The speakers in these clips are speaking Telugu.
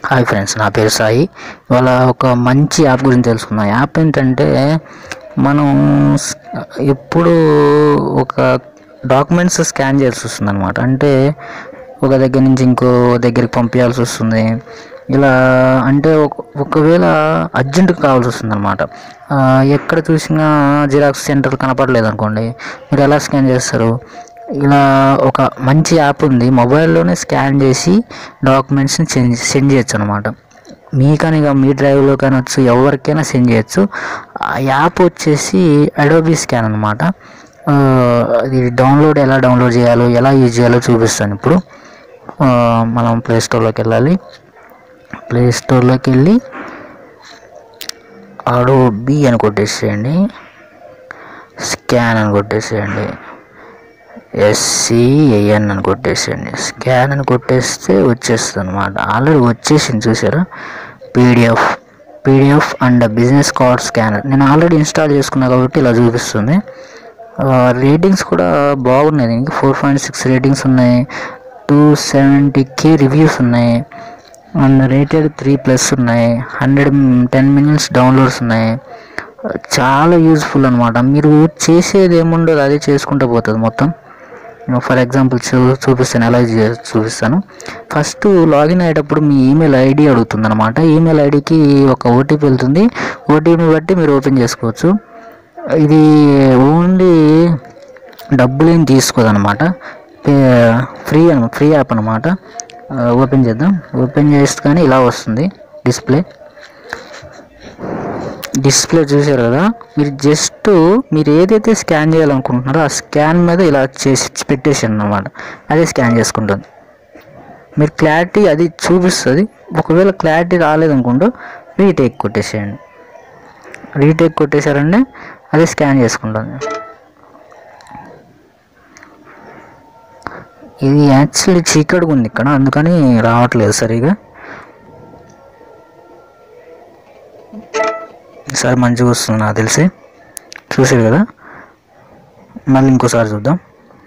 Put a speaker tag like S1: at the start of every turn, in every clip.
S1: హాయ్ ఫ్రెండ్స్ నా పేరు సాయి ఇవాళ ఒక మంచి యాప్ గురించి తెలుసుకుందాం యాప్ ఏంటంటే మనం స్- ఎప్పుడు ఒక డాక్యుమెంట్స్ స్కాన్ చేయాల్సి వస్తుంది అనమాట అంటే ఒక దగ్గర నుంచి ఇంకో దగ్గరికి పంపించాల్సి వస్తుంది ఇలా అంటే ఒక ఒకవేళ అర్జెంటుగా కావాల్సి వస్తుంది అనమాట ఎక్కడ చూసినా జిరాక్స్ సెంటర్ కనపడలేదు అనుకోండి మీరు ఎలా స్కాన్ చేస్తారు ఇలా ఒక మంచి యాప్ ఉంది మొబైల్లోనే స్కాన్ చేసి డాక్యుమెంట్స్ని సెండ్ సెండ్ చేయొచ్చు అనమాట మీకని కాదు, మీ డ్రైవ్లో కానొచ్చు ఎవరికైనా సెండ్ చేయొచ్చు ఆ యాప్ వచ్చేసి అడోబీ స్కాన్ అనమాట అది డౌన్లోడ్ ఎలా డౌన్లోడ్ చేయాలో ఎలా యూజ్ చేయాలో చూపిస్తాను ఇప్పుడు ఆ, మనం ప్లే స్టోర్లోకి వెళ్ళాలి ప్లే స్టోర్లోకి వెళ్ళి అడోబీ అని కొట్టేసేయండి స్కాన్ అని కొట్టేసేయండి ఎస్సిఏఎన్ అని కొట్టేసేయండి స్కాన్ అని కొట్టేస్తే వచ్చేస్తుంది అనమాట ఆల్రెడీ వచ్చేసింది చూసారా PDF PDF and business card scanner నేను ఆల్రెడీ ఇన్స్టాల్ చేసుకున్నా కాబట్టి ఇలా చూపిస్తుంది రేటింగ్స్ కూడా బాగున్నాయి దీనికి ఫోర్ పాయింట్ సిక్స్ రేటింగ్స్ ఉన్నాయి టూ సెవెంటీ కే రివ్యూస్ ఉన్నాయి అండ్ రేటెడ్ త్రీ ప్లస్ ఉన్నాయి హండ్రెడ్ టెన్ మినిట్స్ డౌన్లోడ్స్ ఉన్నాయి చాలా యూజ్ఫుల్ అనమాట మీరు చేసేది ఏముండదు అదే చేసుకుంటూ పోతుంది మొత్తం ఫర్ ఎగ్జాంపుల్ చూ చూపిస్తాను ఎలా చే- చూపిస్తాను ఫస్ట్ లాగిన్ అయ్యేటప్పుడు మీ ఈమెయిల్ ఐడి అడుగుతుంది అనమాట ఈమెయిల్ ఐడికి ఒక ఓటీపీ వెళ్తుంది ఓటీపీని బట్టి మీరు ఓపెన్ చేసుకోవచ్చు ఇది ఓన్లీ డబ్బులు ఏం తీసుకోదన్నమాట ఫ్రీ అన ఫ్రీ యాప్ అనమాట ఓపెన్ చేద్దాం ఓపెన్ చేస్తే కానీ ఇలా వస్తుంది డిస్ప్లే డిస్ప్లే చూసారు కదా మీరు జస్ట్ మీరు ఏదైతే స్కాన్ చేయాలనుకుంటున్నారో ఆ స్కాన్ మీద ఇలా చేసి పెట్టేసాను అనమాట అదే స్కాన్ చేసుకుంటుంది మీరు క్లారిటీ అది చూపిస్తుంది ఒకవేళ క్లారిటీ రాలేదనుకుంటూ రీటేక్ కొట్టేసేయండి రీటేక్ కొట్టేశారంటే అదే స్కాన్ చేసుకుంటుంది ఇది యాక్చువల్లీ చీకటిగా ఉంది ఇక్కడ అందుకని రావట్లేదు సరిగా ఈసారి మంచిగా వస్తుంది నాకు తెలిసి చూసారు కదా మళ్ళీ ఇంకోసారి చూద్దాం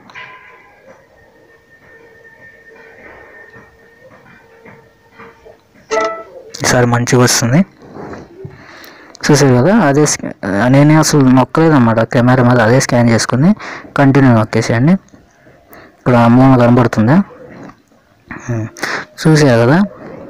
S1: ఈసారి మంచిగా వస్తుంది చూసారు కదా అదే స్కా- నేనే అసలు నొక్కలేదన్నమాట కెమెరా మీద అదే స్కాన్ చేసుకుని కంటిన్యూ నొక్కేసేయండి ఇక్కడ మూల కనబడుతుందా ఉం. చూసారు కదా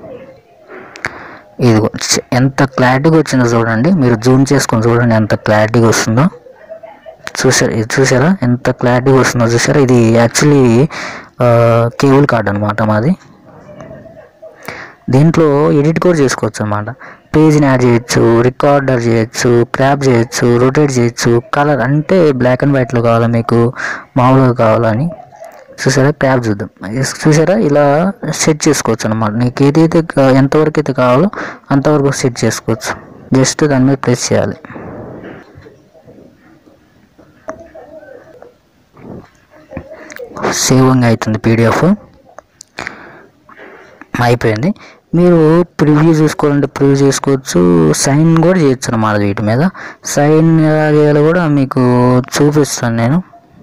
S1: ఇది ఎంత క్లారిటీగా వచ్చిందో చూడండి మీరు జూమ్ చేసుకొని చూడండి ఎంత క్లారిటీగా వస్తుందో చూసారు ఇది చూసారా ఎంత క్లారిటీగా వస్తుందో చూసారా ఇది యాక్చువల్లీ కేబుల్ కార్డ్ అనమాట మాది దీంట్లో ఎడిట్ కూడా చేసుకోవచ్చు అనమాట పేజ్ని యాడ్ చేయొచ్చు రికార్డర్ చేయొచ్చు క్రాప్ చేయొచ్చు రొటేట్ చేయొచ్చు కలర్ అంటే బ్లాక్ అండ్ వైట్లో కావాలా మీకు మామూలుగా కావాలని చూసారా క్రాప్ చూద్దాం ఎస్ చూసారా ఇలా సెట్ చేసుకోవచ్చు అనమాట నీకు ఏదైతే కా- ఎంతవరకు అయితే కావాలో అంతవరకు సెట్ చేసుకోవచ్చు జస్ట్ దాని మీద ప్రెస్ చేయాలి సేవింగ్ అవుతుంది పీడిఎఫ్ అయిపోయింది మీరు ప్రివ్యూ చూసుకోవాలంటే ప్రివ్యూ చేసుకోవచ్చు సైన్ కూడా చేయొచ్చు అన్నమాట వీటి మీద సైన్ ఎలా చేయాలో కూడా మీకు చూపిస్తాను నేను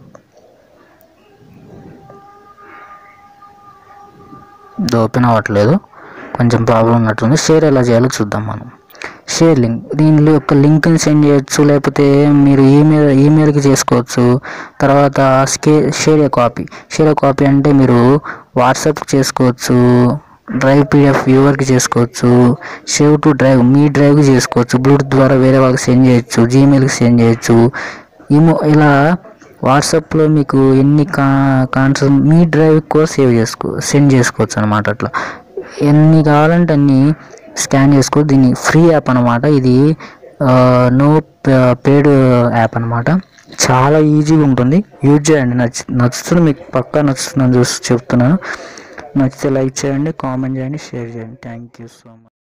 S1: ఇది ఓపెన్ అవ్వట్లేదు కొంచెం ప్రాబ్లం ఉన్నట్టుంది షేర్ ఎలా చేయాలో చూద్దాం మనం షేర్ లింక్ దీనిలో యొక్క లింక్ని సెండ్ చేయొచ్చు లేకపోతే మీరు ఈమెయిల్ ఈమెయిల్కి చేసుకోవచ్చు తర్వాత స్కే share a copy share a copy అంటే మీరు వాట్సాప్ చేసుకోవచ్చు డ్రైవ్ పీడిఎఫ్ వ్యూవర్కి చేసుకోవచ్చు సేవ్ టు డ్రైవ్ మీ డ్రైవ్కి చేసుకోవచ్చు బ్లూటూత్ ద్వారా వేరే వాళ్ళకి సెండ్ చేయొచ్చు జీమెయిల్కి సెండ్ చేయొచ్చు ఈమో ఇలా వాట్సాప్లో మీకు ఎన్ని కా కాన్స్ మీ డ్రైవ్ కూడా సేవ్ చేసుకో సెండ్ చేసుకోవచ్చు అనమాట అట్లా ఎన్ని కావాలంటే అన్ని స్కాన్ చేసుకో దీన్ని ఫ్రీ యాప్ అనమాట ఇది నో పేడ్ యాప్ అనమాట చాలా ఈజీగా ఉంటుంది యూజ్ చేయండి నచ్చి నచ్చుతుంది మీకు పక్కా నచ్చుతుందని చూసి చెప్తున్నాను నచ్చితే లైక్ చేయండి కామెంట్ చేయండి షేర్ చేయండి థ్యాంక్ యూ సో మచ్